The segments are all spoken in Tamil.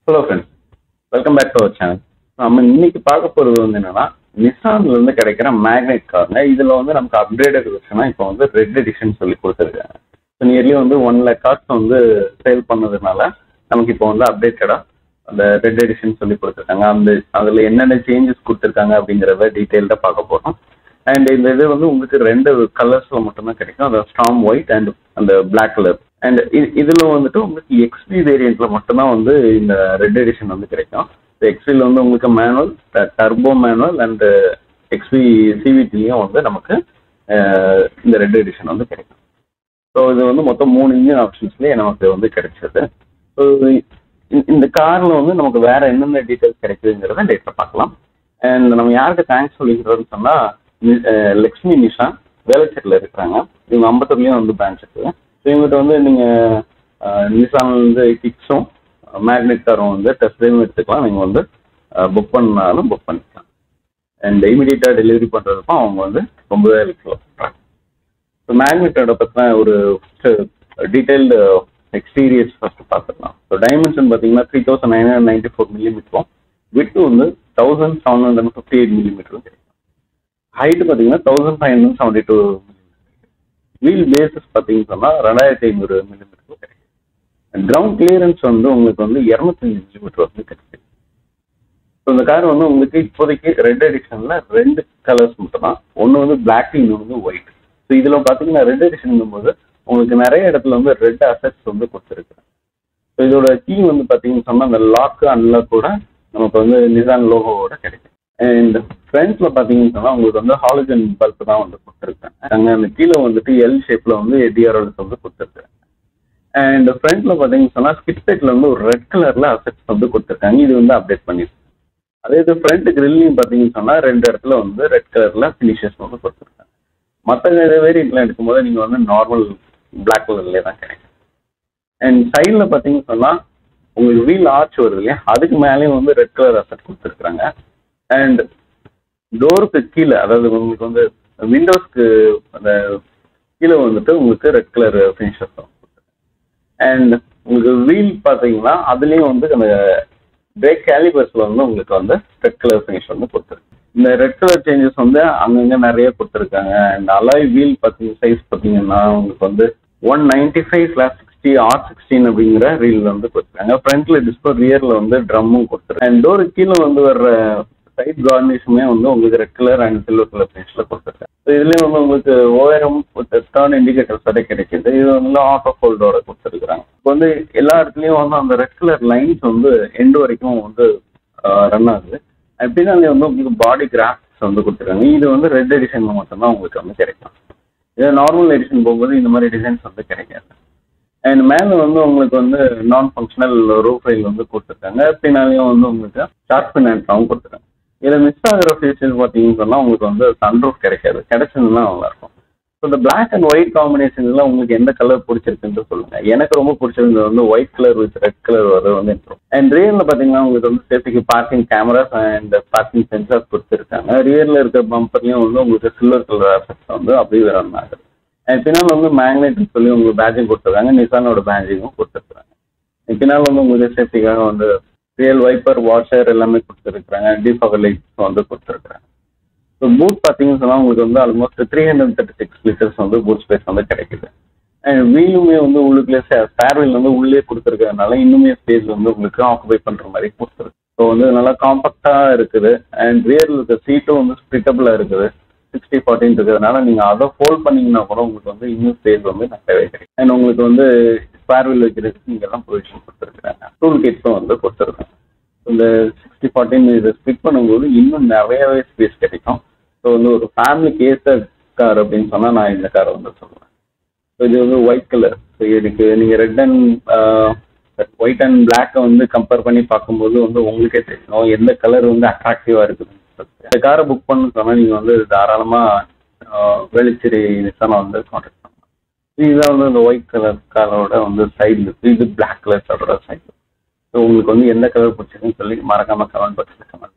hello friends welcome back to our channel நம்ம இன்னைக்கு பார்க்க போறது வந்து என்னன்னா நிசான்ல இருந்து கிடைக்கிற மேக்னெட் காருங்க இதுல வந்து நமக்கு அப்கிரேடட் வெர்ஷனா இப்போ வந்து ரெட் எடிஷன் சொல்லி கொடுத்துருக்காங்க ஸோ நியர்லி வந்து ஒன் லேக் கார்ஸ் வந்து சேல் பண்ணதுனால நமக்கு இப்போ வந்து அப்டேட்டடா அந்த ரெட் எடிஷன் சொல்லி கொடுத்துருக்காங்க அந்த அதுல என்னென்ன சேஞ்சஸ் கொடுத்துருக்காங்க அப்படிங்கிறத டீட்டெயில்டாக பார்க்க போறோம் அண்ட் இந்த இது வந்து உங்களுக்கு ரெண்டு கலர்ஸ்ல மட்டும்தான் கிடைக்கும் அந்த ஸ்ட்ராங் ஒயிட் அண்ட் அந்த பிளாக் கலர் அண்ட் இதுல வந்துட்டு உங்களுக்கு எக்ஸ்பி வேரியன்ட்ல மட்டும்தான் வந்து இந்த ரெட் எடிஷன் வந்து கிடைக்கும் எக்ஸ்பியில் வந்து உங்களுக்கு manual turbo manual and XP சிவிடிலையும் வந்து நமக்கு அஹ், இந்த ரெட் எடிஷன் வந்து கிடைக்கும் ஸோ இது வந்து மொத்தம் மூணு இன்ஜின் ஆப்ஷன்ஸ்லேயே நமக்கு வந்து கிடைச்சது ஸோ இந்த கார்ல வந்து நமக்கு வேற என்னென்ன டீட்டெயில்ஸ் கிடைக்குதுங்கிறத டேட்டா பார்க்கலாம் அண்ட் நம்ம யாருக்கு தேங்க்ஸ் சொல்லிக்கிறோம்னு சொன்னா நி- அஹ் லக்ஷ்மி நிஷா வேலைச்சேரியில் இருக்கிறாங்க இவங்க அம்பத்தூர்லேயும் வந்து பிரான்ச் இருக்குது ஸோ இவங்ககிட்ட வந்து நீங்கள் நிசான் வந்து கிக்ஸும் மேக்னெட் காரும் வந்து டெஸ்ட் ட்ரைவும் எடுத்துக்கலாம் நீங்கள் வந்து புக் பண்ணாலும் புக் பண்ணிக்கலாம் அண்ட் இமீடியட்டாக டெலிவரி பண்ணுறதுக்கும் அவங்க வந்து ரொம்பவே ஹெல்ப்ஃபுல்லாக பண்ணுறாங்க ஸோ மேக்னெட்டோட பற்றின ஒரு டீட்டெயில்டு எக்ஸ்பீரியன்ஸ் ஃபர்ஸ்ட் பார்த்துக்கலாம் ஸோ டைமென்ஷன் பார்த்தீங்கன்னா three thousand nine hundred ninety four மில்லிமீட்டரும் விட்டு வந்து thousand seven hundred fifty eight மில்லிமீட்டரும் கிடைக்கும் ஹைட் பார்த்தீங்கன்னா thousand five hundred seventy two wheel bases பார்த்தீங்கன்னு சொன்னால் ரெண்டாயிரத்தி ஐநூறு மில்லிமீட்டர் கிடைக்கும் கிரவுண்ட் கிளியரன்ஸ் வந்து உங்களுக்கு வந்து இரநூத்தஞ்சு மில்லிமீட்டர் வந்து கிடைக்கும் ஸோ இந்த கார் வந்து உங்களுக்கு இப்போதைக்கு ரெட் எடிஷன்ல ரெண்டு கலர்ஸ் மட்டும் தான் ஒன்று வந்து பிளாக் இன்னொன்று வந்து ஒயிட் ஸோ இதில் பார்த்தீங்கன்னா ரெட் எடிஷன் போது உங்களுக்கு நிறைய இடத்துல வந்து ரெட் அசெட்ஸ் வந்து கொடுத்துருக்கு ஸோ இதோட கீ வந்து பார்த்தீங்கன்னு சொன்னால் அந்த லாக்கு அன்லாக் கூட நமக்கு வந்து நிசான் லோகோவோட கிடைக்கும் அண்ட் ஃப்ரண்ட்ல பார்த்தீங்கன்னு சொன்னால் உங்களுக்கு வந்து ஹாலஜன் பல்ப் தான் வந்து கொடுத்துருக்காங்க அங்கே அந்த கீழே வந்துட்டு எல் ஷேப்ல வந்து டிஆர்எல்ஸ் வந்து கொடுத்துருக்காங்க அண்ட் ஃப்ரண்ட்ல பார்த்தீங்கன்னு சொன்னால் ஸ்கிட்பெட்ல வந்து ஒரு ரெட் கலர்ல அசெட்ஸ் வந்து கொடுத்துருக்காங்க இது வந்து அப்டேட் பண்ணிருக்கு அதே இது ஃப்ரண்ட் கிரில்லையும் பார்த்தீங்கன்னு சொன்னால் ரெண்டு இடத்துல வந்து ரெட் கலர்ல ஃபினிஷஸ் வந்து கொடுத்துருக்காங்க மற்ற வேரியண்ட்ல எடுக்கும்போது நீங்கள் வந்து நார்மல் பிளாக் கலர்லேயே தான் கிடைக்கும் அண்ட் சைடில் பார்த்தீங்கன்னு சொன்னால் உங்களுக்கு வீல் ஆர்ச் வருது இல்லையா அதுக்கு மேலேயும் வந்து ரெட் கலர் அசெட் கொடுத்துருக்காங்க அண்ட் டோருக்கு கீழே அதாவது உங்களுக்கு வந்து விண்டோஸ்க்கு அந்த கீழே வந்துட்டு உங்களுக்கு ரெட் கலர் ஃபினிஷஸ் தான் அண்ட் உங்களுக்கு வீல் பார்த்தீங்கன்னா அதுலேயும் வந்து அந்த பிரேக் கேலிபர்ஸ்ல வந்து உங்களுக்கு வந்து ரெட் கலர் ஃபினிஷ் வந்து கொடுத்துருக்கு இந்த ரெட் கலர் சேஞ்சஸ் வந்து அங்கங்க நிறைய கொடுத்துருக்காங்க அண்ட் அலாய் வீல் பார்த்தீங்க சைஸ் பார்த்தீங்கன்னா உங்களுக்கு வந்து one ninety five slash sixty R sixteen அப்படிங்கிற ரீல் வந்து கொடுத்துருக்காங்க ஃப்ரண்ட்ல டிஸ்கோ ரியர்ல வந்து ட்ரம்மும் கொடுத்துருக்காங்க அண்ட் டோரு கீழே வந்து வர்ற சைட் கார்னிஷுமே வந்து உங்களுக்கு red colour and silver colour ஃபினிஷ்ல கொடுத்துருக்காங்க ஸோ இதுலயும் வந்து உங்களுக்கு ஓஎரம் டர்ன் இண்டிகேட்டர்ஸோட கிடைக்குது இது வந்து ஆட்டோ ஃபோல்டோட கொடுத்துருக்காங்க இப்போ வந்து எல்லா இடத்துலயும் வந்து அந்த ரெட் கலர் லைன்ஸ் வந்து எண்டு வரைக்கும் வந்து ரன் ஆகுது பின்னாலே வந்து உங்களுக்கு பாடி கிராஃபிக்ஸ் வந்து கொடுத்துருக்காங்க இது வந்து ரெட் எடிஷன்ல மட்டும்தான் உங்களுக்கு வந்து கிடைக்கும் இது நார்மல் எடிஷன் போகும்போது இந்த மாதிரி டிசைன்ஸ் வந்து கிடைக்காது அண்ட் மேலே வந்து உங்களுக்கு வந்து நான் ஃபங்க்ஷனல் ரூஃப் ரயில் வந்து கொடுத்துருக்காங்க பின்னாலேயும் வந்து உங்களுக்கு ஷார்ட் பினான்ஸாகவும் கொடுத்துருக்காங்க இதில் மிஸ் ஆகிற ஃபீச்சர்ஸ் பார்த்தீங்கன்னு சொன்னால் உங்களுக்கு வந்து சன்ரூஃப் கிடைக்காது கிடைச்சதுன்னா நல்லா இருக்கும் ஸோ இந்த பிளாக் அண்ட் ஒயிட் காம்பினேஷன்ல உங்களுக்கு எந்த கலர் பிடிச்சிருக்குன்னு சொல்லுங்க எனக்கு ரொம்ப பிடிச்சிருந்தது வந்து white colour with red colour வர வந்து இருக்கும் அண்ட் ரியர்ல பாத்தீங்கன்னா உங்களுக்கு வந்து சேஃப்டிக்கு parking cameras and parking sensors கொடுத்துருக்காங்க ரியர்ல இருக்க பம்பர்லயும் வந்து உங்களுக்கு சில்வர் கலர் ஆஃபெக்ட்ஸ் வந்து அப்படியே ரன் ஆகுது அண்ட் பின்னால் வந்து மேக்னெட் சொல்லி உங்களுக்கு பேட்சிங் கொடுத்துருக்காங்க நிசானோட பேட்சிங்கும் கொடுத்துருக்காங்க பின்னால் வந்து உங்களுக்கு சேஃப்டிக்காக வந்து ரியல் வைப்பர் வாஷர் எல்லாமே கொடுத்துருக்காங்க டிஃபகர் லைட்ஸ் வந்து கொடுத்துருக்காங்க ஸோ பூட் பார்த்தீங்கன்னு சொன்னால் உங்களுக்கு வந்து almost three hundred thirty six litres வந்து பூட் ஸ்பேஸ் வந்து கிடைக்குது அண்ட் வீலுமே வந்து உள்ளுக்குள்ளே ஸ்பேர் வீல் வந்து உள்ளே கொடுத்துருக்கறதுனால இன்னுமே ஸ்பேஸ் வந்து உங்களுக்கு ஆக்குபை பண்ணுற மாதிரி கொடுத்துருக்கு ஸோ வந்து நல்லா காம்பாக்டாக இருக்குது அண்ட் ரியரில் இருக்க சீட்டும் வந்து ஸ்பிட்டபிளாக இருக்குது சிக்ஸ்டி ஃபார்ட்டின் இருக்கிறதுனால நீங்கள் அதை ஃபோல்ட் பண்ணீங்கன்னா கூட உங்களுக்கு வந்து இன்னும் ஸ்பேஸ் வந்து நிறையவே கிடைக்கும் அண்ட் உங்களுக்கு வந்து ஸ்பேர் வீல் வைக்கிறதுக்கு இங்கெல்லாம் ப்ரொவிஷன் கொடுத்துருக்காங்க டூல் கிட்ஸும் வந்து கொடுத்துருக்காங்க இந்த சிக்ஸ்டி ஃபார்ட்டின் இதை ஸ்பிட் பண்ணும்போது இன்னும் நிறையவே ஸ்பேஸ் கிடைக்கும் ஸோ வந்து ஒரு ஃபேமிலிக்கு ஏற்ற கார் அப்படின்னு சொன்னால் நான் இந்த காரை வந்து சொல்லுவேன் ஸோ இது வந்து ஒயிட் கலர் ஸோ இதுக்கு நீங்கள் ரெட் அண்ட் ஒயிட் அண்ட் பிளாக்கை வந்து கம்பேர் பண்ணி பார்க்கும்போது வந்து உங்களுக்கே தெரியும் எந்த கலர் வந்து அட்ராக்டிவாக இருக்குதுன்னு சொல்லிட்டு இந்த காரை புக் பண்ண சொன்னால் நீங்கள் வந்து தாராளமாக வெளிச்சேரி நிசானை வந்து கான்டாக்ட் பண்ணலாம் இதுதான் வந்து இந்த ஒயிட் கலர் காரோட வந்து சைடு இது பிளாக் கலர் காரோட சைடு ஸோ உங்களுக்கு வந்து எந்த கலர் பிடிச்சிருக்குன்னு சொல்லி மறக்காம கமெண்ட் பாக்ஸில் கமெண்ட்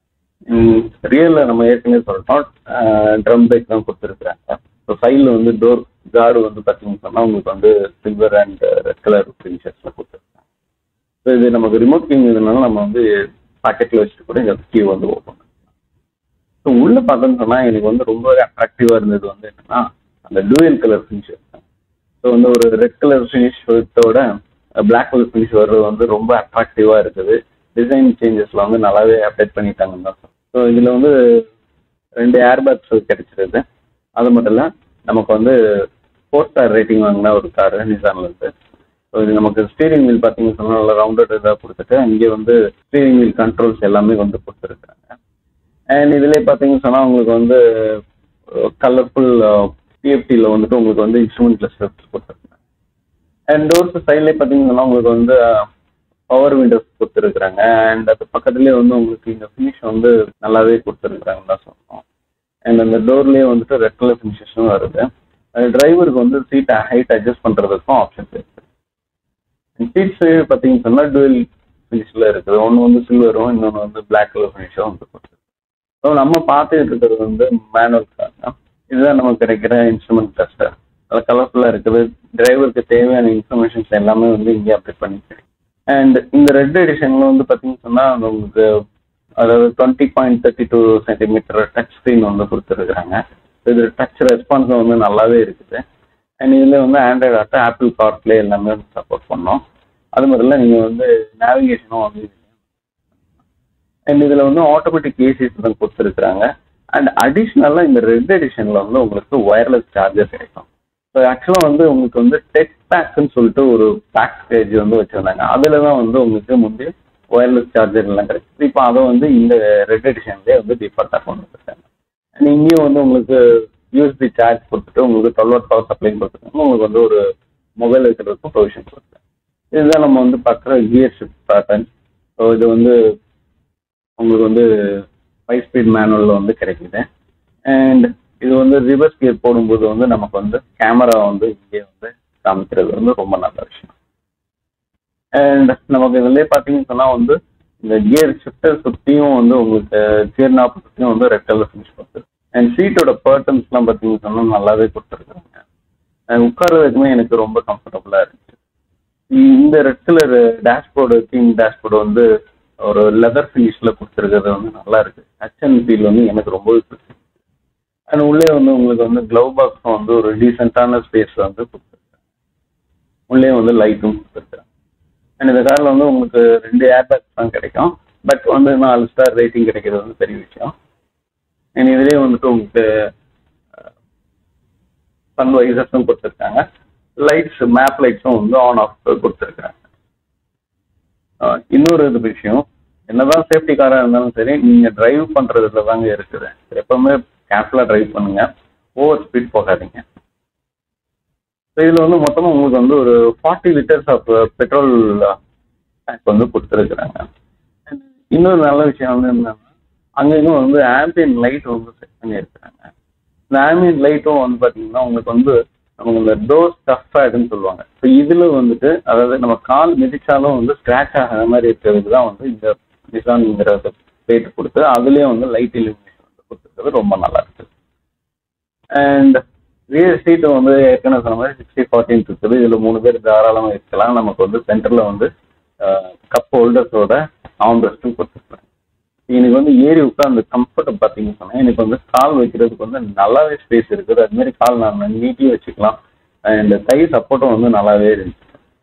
ரியலில் நம்ம ஏற்கனவே சொல்லிட்டோம் ட்ரம் பைக் தான் கொடுத்துருக்குறாங்க ஸோ சைடில் வந்து டோர் கார்டு வந்து பார்த்தீங்கன்னு சொன்னால் உங்களுக்கு வந்து சில்வர் அண்ட் ரெட் கலர் ஃபினிஷர்ஸில் கொடுத்துருக்காங்க ஸோ இது நமக்கு ரிமோட் கீ இதனால நம்ம வந்து பாக்கெட்ல வச்சுட்டு கூட இந்த கீ வந்து ஓப்பன் ஸோ உள்ள பார்த்தோன்னு சொன்னா எனக்கு வந்து ரொம்பவே அட்ராக்டிவா இருந்தது வந்து என்னன்னா அந்த டூயல் கலர் ஃபினிஷ் ஸோ வந்து ஒரு ரெட் கலர் ஃபினிஷ் வித்தோட பிளாக் கலர் ஃபினிஷ் வர்றது வந்து ரொம்ப அட்ராக்டிவா இருக்குது டிசைன் சேஞ்சஸ்ல வந்து நல்லாவே அப்டேட் பண்ணிட்டாங்க தான் ஸோ இதுல வந்து ரெண்டு ஏர்பேக்ஸ் கிடைச்சிருது அது மட்டும் இல்ல நமக்கு வந்து ஃபோர் ஸ்டார் ரேட்டிங் வாங்கின ஒரு கார் நிசான்ல இருந்து ஸோ இது நமக்கு ஸ்டீரிங் வீல் பார்த்தீங்கன்னு சொன்னா நல்லா ரவுண்டட் இதாக கொடுத்துட்டு இங்கே வந்து ஸ்டீரிங் வீல் கண்ட்ரோல்ஸ் எல்லாமே வந்து கொடுத்துருக்காங்க அண்ட் இதுலேயே பார்த்தீங்கன்னு சொன்னா உங்களுக்கு வந்து கலர்ஃபுல் டிஎஃப்டியில் வந்துட்டு உங்களுக்கு வந்து இன்ஸ்ட்ருமெண்ட் கிளஸ்டர்ஸ் கொடுத்துருக்காங்க அண்ட் டோர்ஸ் சைட்லேயே பார்த்தீங்கன்னு சொன்னா உங்களுக்கு வந்து பவர் விண்டோஸ் கொடுத்துருக்குறாங்க அண்ட் அது பக்கத்துலேயே வந்து உங்களுக்கு இந்த ஃபினிஷ் வந்து நல்லாவே கொடுத்துருக்குறாங்கன்னு தான் சொல்லணும் அண்ட் அந்த டோர்லேயே வந்துட்டு ரெட் கலர் ஃபினிஷஸும் வருது டிரைவருக்கு வந்து சீட்டை ஹைட் அட்ஜஸ்ட் பண்ணுறதுக்கும் ஆப்ஷன்ஸ் இருக்கு சீட்ஸ் பார்த்தீங்கன்னு சொன்னால் டுவெல் ஃபினிஷில் இருக்குது ஒன்று வந்து சில்வரும் இன்னொன்று வந்து பிளாக் கலர் ஃபினிஷும் வந்து கொடுத்துருக்கு ஸோ நம்ம பார்த்துட்டு இருக்கிறது வந்து மேனுவல் கார் தான் இதுதான் நமக்கு கிடைக்கிற இன்ஸ்ட்ருமெண்ட் கிளஸ்டர் அது கலர்ஃபுல்லாக இருக்குது டிரைவருக்கு தேவையான இன்ஃபர்மேஷன்ஸ் எல்லாமே வந்து இங்கே அப்டேட் பண்ணிக்கிறேன் அண்ட் இந்த ரெட் எடிஷனில் வந்து பார்த்தீங்கன்னு சொன்னால் உங்களுக்கு அதாவது twenty point thirty two centimetre touch screen வந்து கொடுத்துருக்குறாங்க இது டச் ரெஸ்பான்ஸும் வந்து நல்லாவே இருக்குது அண்ட் இதில் வந்து ஆண்ட்ராய்டு ஆட்டோ ஆப்பிள் கார்ப்ளே எல்லாமே வந்து சப்போர்ட் பண்ணோம் அது மட்டும் இல்லை நீங்கள் வந்து நேவிகேஷனும் வந்து அண்ட் இதில் வந்து ஆட்டோமேட்டிக் ஏசி சிஸ்டம் கொடுத்துருக்குறாங்க அண்ட் அடிஷ்னலாக இந்த ரெட் எடிஷனில் வந்து உங்களுக்கு ஒயர்லெஸ் சார்ஜர் கிடைக்கும் ஸோ ஆக்சுவலாக வந்து உங்களுக்கு வந்து டெக் பேக்குன்னு சொல்லிட்டு ஒரு பேக்கேஜ் வந்து வச்சுருந்தாங்க அதில் தான் வந்து உங்களுக்கு முந்தைய ஒயர்லெஸ் சார்ஜர் எல்லாம் கிடைக்குது இப்போ அதை வந்து இந்த ரெட் எடிஷன்லேயே வந்து டிஃபால்ட்டாக கொண்டு வந்துருக்காங்க அண்ட் இங்கேயும் வந்து உங்களுக்கு யூஎஸ்பி சார்ஜ் கொடுத்துட்டு உங்களுக்கு டுவெல் வாட் பவர் சப்ளையும் கொடுத்துருக்காங்க உங்களுக்கு வந்து ஒரு மொபைல் வைக்கிறதுக்கும் ப்ரொவிஷன் கொடுத்துருக்காங்க இதுதான் நம்ம வந்து பார்க்குற கியர் ஷிஃப்ட் பேட்டர்ன் ஸோ இது வந்து உங்களுக்கு வந்து ஃபைவ் ஸ்பீட் மேனுவலில் வந்து கிடைக்குது அண்ட் இது வந்து ரிவர்ஸ் கியர் போடும்போது வந்து நமக்கு வந்து கேமரா வந்து இங்கே வந்து காமிக்கிறது வந்து ரொம்ப நல்ல விஷயம் அண்ட் நமக்கு இதுலேயே பார்த்தீங்கன்னு சொன்னால் வந்து இந்த கியர் ஷிஃப்டர் சுற்றியும் வந்து உங்களுக்கு கியர் நாப்பு சுற்றியும் வந்து ரெட் கலர் ஃபினிஷ் கொடுத்துருக்கு அண்ட் சீட்டோட பர்டன்ஸ்லாம் பார்த்தீங்கன்னு சொன்னால் நல்லாவே கொடுத்துருக்குறாங்க அண்ட் உட்கார்றதுக்குமே எனக்கு ரொம்ப கம்ஃபர்டபுளாக இருந்துச்சு இந்த red colour dashboard theme dashboard வந்து ஒரு லெதர் ஃபினிஷில் கொடுத்துருக்கிறது வந்து நல்லா இருக்கு டச் அண்ட் ஃபீல் வந்து எனக்கு ரொம்பவே பிடிச்சிருக்கு அண்ட் உள்ளே வந்து உங்களுக்கு வந்து க்ளவ் பாக்ஸும் வந்து ஒரு டீசெண்டான ஸ்பேஸ் வந்து கொடுத்துருக்காங்க உள்ளே வந்து லைட்டும் கொடுத்துருக்காங்க அண்ட் இந்த காரில் வந்து உங்களுக்கு ரெண்டு ஏர் பேக்ஸ் தான் கிடைக்கும் பட் வந்து நாலு ஸ்டார் ரேட்டிங் கிடைக்கிறது வந்து பெரிய விஷயம் அண்ட் இதுலேயே வந்துட்டு உங்களுக்கு சன் வைசர்ஸும் கொடுத்துருக்காங்க லைட்ஸ் மேப் லைட்ஸும் வந்து ஆன் ஆஃப் கொடுத்துருக்காங்க இன்னொரு இது விஷயம் என்னதான் சேஃப்டி காராக இருந்தாலும் சரி நீங்கள் டிரைவ் பண்ணுறதுல தாங்க இருக்குது எப்பவுமே கேர்ஃபுல்லாக டிரைவ் பண்ணுங்க ஓவர் ஸ்பீட் போகாதீங்க ஸோ இதில் வந்து மொத்தமாக உங்களுக்கு வந்து ஒரு forty litres of petrol tank வந்து கொடுத்துருக்குறாங்க இன்னொரு நல்ல விஷயம் வந்து என்னன்னா அங்கேயும் வந்து ஆம்பியன் லைட் வந்து செட் பண்ணியிருக்கிறாங்க இந்த ஆம்பியன் லைட்டும் வந்து பார்த்தீங்கன்னா உங்களுக்கு வந்து நமக்கு இந்த டோர் ஸ்டஃப் பேடுன்னு சொல்லுவாங்க ஸோ இதில் வந்துட்டு அதாவது நம்ம கால் மிதிச்சாலும் வந்து ஸ்க்ராட்ச் ஆகாத மாதிரி இருக்கிறதுக்கு தான் வந்து இந்த டிசான்ங்கிற பிளேட் கொடுத்து அதுலேயே வந்து லைட் இலுமினேஷன் வந்து கொடுத்துருக்கிறது ரொம்ப நல்லா இருக்கு அண்ட் ரியர் சீட்டு வந்து ஏற்கனவே சொன்ன மாதிரி சிக்ஸ்டி ஃபார்ட்டின் இருக்குது இதில் மூணு பேர் தாராளமாக இருக்கலாம் நமக்கு வந்து சென்டரில் வந்து கப் ஹோல்டர்ஸோட ஆம் ரெஸ்ட்டும் கொடுத்துருக்காங்க எனக்கு வந்து ஏறி உட்காந்து கம்ஃபர்ட் பார்த்தீங்கன்னு சொன்னால் எனக்கு வந்து கால் வைக்கிறதுக்கு வந்து நல்லாவே ஸ்பேஸ் இருக்குது அது மாதிரி கால் நான் நீட்டியும் வச்சுக்கலாம் அண்ட் கை சப்போர்ட்டும் வந்து நல்லாவே இருந்துச்சு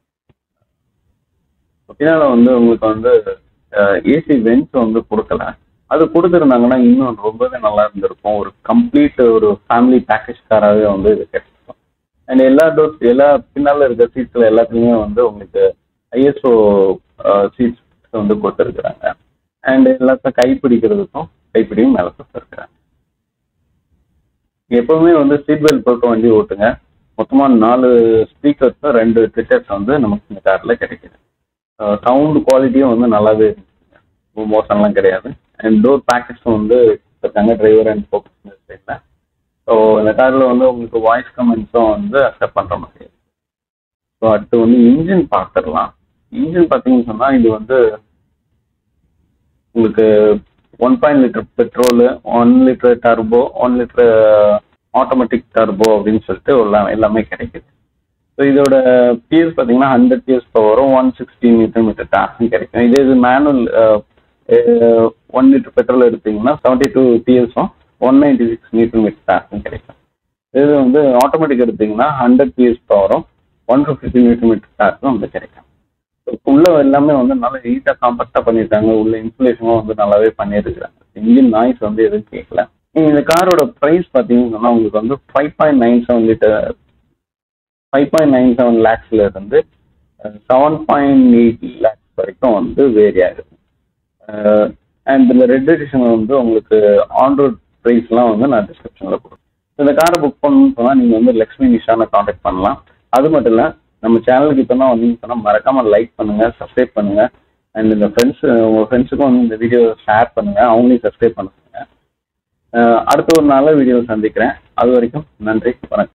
பின்னால் வந்து உங்களுக்கு வந்து ஏசி வென்ஸ் வந்து கொடுக்கல அது கொடுத்துருந்தாங்கன்னா இன்னும் ரொம்பவே நல்லா இருந்திருக்கும் ஒரு கம்ப்ளீட் ஒரு ஃபேமிலி பேக்கேஜ் காராகவே வந்து இது கிடைச்சிருக்கும் அண்ட் எல்லா டோர்ஸ் எல்லா பின்னால் இருக்க சீட்ஸில் எல்லாத்துலேயுமே வந்து உங்களுக்கு ஐஎஸ்ஓ சீட்ஸ் வந்து கொடுத்துருக்குறாங்க அண்ட் எல்லாத்தையும் கைப்பிடிக்கிறதுக்கும் கைப்பிடியும் மேலே கொடுத்துருக்குறாங்க எப்பவுமே வந்து சீட் பெல்ட் போட்டு வண்டி ஓட்டுங்க மொத்தமாக நாலு ஸ்பீக்கர்ஸும் ரெண்டு ட்விட்டர்ஸ் வந்து நமக்கு இந்த காரில் கிடைக்குது சவுண்ட் குவாலிட்டியும் வந்து நல்லாவே இருந்துச்சுங்க ரொம்ப மோசம்லாம் கிடையாது அண்ட் டோர் பேக்கேஜும் வந்து இருக்காங்க டிரைவர் அண்ட் ஃபோக்கஸ் சைடில் ஸோ இந்த காரில் வந்து உங்களுக்கு வாய்ஸ் கமெண்ட்ஸும் வந்து அக்செப்ட் பண்ணுற மாதிரி ஸோ அடுத்து வந்து இன்ஜின் பார்த்துடலாம் இன்ஜின் பார்த்தீங்கன்னு சொன்னால் இது வந்து உங்களுக்கு one point litre petrol one litre turbo one litre automatic turbo அப்படின்னு சொல்லிட்டு எல்லாம் எல்லாமே கிடைக்குது ஸோ இதோட பிஎஸ் பார்த்தீங்கன்னா ஹண்ட்ரட் பிஎஸ் வரும் ஒன் சிக்ஸ்டி மீட்டர் மீட்டர் டார்க்கும் கிடைக்கும் இதே இது மேனுவல் ஒன் லிட்டர் பெட்ரோல் எடுத்தீங்கன்னா செவன்டி டூ பிஎஸும் one ninety six metre metre டார்க்கும் கிடைக்கும் இது வந்து ஆட்டோமேட்டிக் எடுத்தீங்கன்னா ஹண்ட்ரட் பிஎஸ் பவரும் ஒன் ஃபிஃப்டி மீட்டர் மீட்டர் டார்க்கும் வந்து கிடைக்கும் உள்ள எல்லாமே வந்து நல்லா நீட்டாக காம்பேக்டாக பண்ணியிருக்காங்க உள்ள இன்சுலேஷனும் வந்து நல்லாவே பண்ணியிருக்கிறாங்க இன்ஜின் நாய்ஸ் வந்து எதுவும் கேட்கல நீங்க இந்த காரோட ப்ரைஸ் பார்த்தீங்கன்னா உங்களுக்கு வந்து five point nine seven litre five point nine seven லேக்ஸ்ல இருந்து செவன் பாயிண்ட் எயிட் லேக்ஸ் வரைக்கும் வந்து வேரி ஆகுது அண்ட் இந்த ரெட் எடிஷன் வந்து உங்களுக்கு ஆன் ரோட் ப்ரைஸ்லாம் வந்து நான் டிஸ்கிரிப்ஷனில் கொடுக்குறேன் இந்த காரை புக் பண்ணணும்னு சொன்னால் நீங்கள் வந்து லக்ஷ்மி நிஷானை காண்டாக்ட் பண்ணலாம் அது மட்டும் இல்லை நம்ம சேனலுக்கு இப்போ தான் வந்தீங்கன்னு சொன்னால் மறக்காமல் லைக் பண்ணுங்கள் சப்ஸ்கிரைப் பண்ணுங்கள் அண்ட் இந்த ஃப்ரெண்ட்ஸ் உங்கள் ஃப்ரெண்ட்ஸுக்கும் வந்து இந்த வீடியோ ஷேர் பண்ணுங்கள் அவங்களையும் சப்ஸ்கிரைப் பண்ணுங்க அடுத்த ஒரு நல்ல வீடியோ சந்திக்கிறேன் அது வரைக்கும் நன்றி வணக்கம்